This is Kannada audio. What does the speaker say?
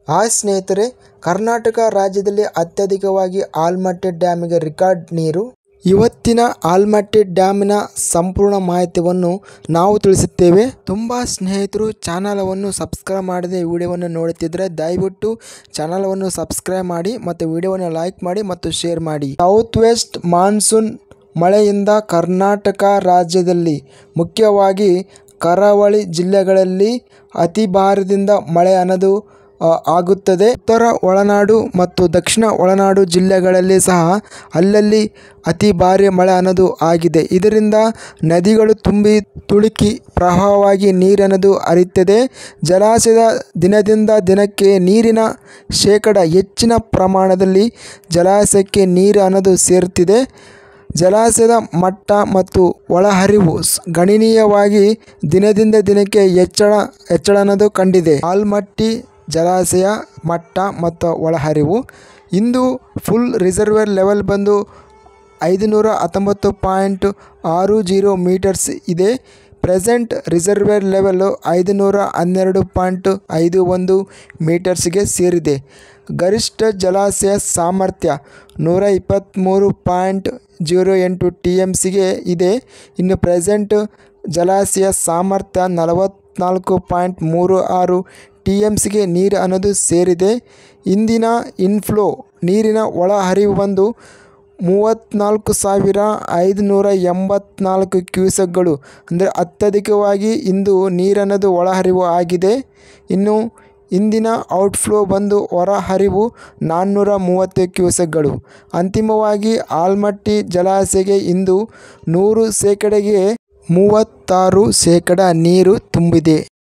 ಹಾಯ್ ಸ್ನೇಹಿತರೆ ಕರ್ನಾಟಕ ರಾಜ್ಯದಲ್ಲಿ ಅತ್ಯಧಿಕವಾಗಿ ಆಲ್ಮಟ್ಟಿ ಡ್ಯಾಮಿಗೆ ರೆಕಾರ್ಡ್ ನೀರು ಇವತ್ತಿನ ಆಲ್ಮಟ್ಟಿ ಡ್ಯಾಮಿನ ಸಂಪೂರ್ಣ ಮಾಹಿತಿಯನ್ನು ನಾವು ತಿಳಿಸುತ್ತೇವೆ ತುಂಬ ಸ್ನೇಹಿತರು ಚಾನಲವನ್ನು ಸಬ್ಸ್ಕ್ರೈಬ್ ಮಾಡದೆ ವಿಡಿಯೋವನ್ನು ನೋಡುತ್ತಿದ್ದರೆ ದಯವಿಟ್ಟು ಚಾನಲವನ್ನು ಸಬ್ಸ್ಕ್ರೈಬ್ ಮಾಡಿ ಮತ್ತು ವಿಡಿಯೋವನ್ನು ಲೈಕ್ ಮಾಡಿ ಮತ್ತು ಶೇರ್ ಮಾಡಿ ಸೌತ್ ವೆಸ್ಟ್ ಮಾನ್ಸೂನ್ ಮಳೆಯಿಂದ ಕರ್ನಾಟಕ ರಾಜ್ಯದಲ್ಲಿ ಮುಖ್ಯವಾಗಿ ಕರಾವಳಿ ಜಿಲ್ಲೆಗಳಲ್ಲಿ ಅತಿ ಭಾರದಿಂದ ಮಳೆ ಅನ್ನೋದು ಆ, ಆಗುತ್ತದೆ ಉತ್ತರ ಒಳನಾಡು ಮತ್ತು ದಕ್ಷಿಣ ಒಳನಾಡು ಜಿಲ್ಲೆಗಳಲ್ಲಿ ಸಹ ಅಲ್ಲಲ್ಲಿ ಅತಿ ಭಾರಿ ಮಳೆ ಅನ್ನೋದು ಆಗಿದೆ ಇದರಿಂದ ನದಿಗಳು ತುಂಬಿ ತುಳುಕಿ ಪ್ರವಾಹವಾಗಿ ನೀರನ್ನೋದು ಹರಿಯುತ್ತದೆ ಜಲಾಶಯದ ದಿನದಿಂದ ದಿನಕ್ಕೆ ನೀರಿನ ಶೇಕಡ ಹೆಚ್ಚಿನ ಪ್ರಮಾಣದಲ್ಲಿ ಜಲಾಶಯಕ್ಕೆ ನೀರು ಅನ್ನೋದು ಸೇರುತ್ತಿದೆ ಜಲಾಶಯದ ಮಟ್ಟ ಮತ್ತು ಒಳಹರಿವು ಸ್- ಗಣನೀಯವಾಗಿ ದಿನದಿಂದ ದಿನಕ್ಕೆ ಹೆಚ್ಚಳ ಹೆಚ್ಚಳ ಅನ್ನೋದು ಕಂಡಿದೆ ಆಲ್ಮಟ್ಟಿ ಜಲಾಶಯ ಮಟ್ಟ ಮತ್ತು ಒಳಹರಿವು ಇಂದು ಫುಲ್ ರಿಸರ್ವೇರ್ ಲೆವೆಲ್ ಬಂದು ಐದುನೂರ ಹತ್ತೊಂಬತ್ತು ಪಾಯಿಂಟ್ ಆರು ಜೀರೋ ಮೀಟರ್ಸ್ ಇದೆ ಪ್ರೆಸೆಂಟ್ ರಿಸರ್ವೇರ್ ಲೆವೆಲ್ಲು ಐದುನೂರ ಹನ್ನೆರಡು ಪಾಯಿಂಟ್ ಐದು ಒಂದು ಮೀಟರ್ಸ್ಗೆ ಸೇರಿದೆ ಗರಿಷ್ಠ ಜಲಾಶಯ ಸಾಮರ್ಥ್ಯ ನೂರ ಇಪ್ಪತ್ತ್ಮೂರು ಪಾಯಿಂಟ್ ಜೀರೋ ಎಂಟು ಟಿ ಎಮ್ ಸಿಗೆ ಇದೆ ಇನ್ನು ಪ್ರೆಸೆಂಟ್ ಜಲಾಶಯ ಸಾಮರ್ಥ್ಯ ನಲವತ್ತ್ನಾಲ್ಕು ಪಾಯಿಂಟ್ ಮೂರು ಆರು ಟಿ ಎಮ್ ಸಿಗೆ ನೀರು ಅನ್ನೋದು ಸೇರಿದೆ ಇಂದಿನ ಇನ್ಫ್ಲೋ ನೀರಿನ ಒಳಹರಿವು ಬಂದು ಮೂವತ್ತ್ನಾಲ್ಕು ಸಾವಿರ ಐದುನೂರ ಎಂಬತ್ನಾಲ್ಕು ಕ್ಯೂಸೆಕ್ಗಳು ಅಂದರೆ ಅತ್ಯಧಿಕವಾಗಿ ಇಂದು ನೀರನ್ನೋದು ಒಳಹರಿವು ಆಗಿದೆ ಇನ್ನು ಇಂದಿನ ಔಟ್ಫ್ಲೋ ಬಂದು ಹೊರಹರಿವು ನಾನ್ನೂರ ಮೂವತ್ತು ಕ್ಯೂಸೆಕ್ಗಳು ಅಂತಿಮವಾಗಿ ಆಲ್ಮಟ್ಟಿ ಜಲಾಶಯಗೆ ಇಂದು ನೂರು ಶೇಕಡೆಗೆ ಮೂವತ್ತಾರು ಶೇಕಡ ನೀರು ತುಂಬಿದೆ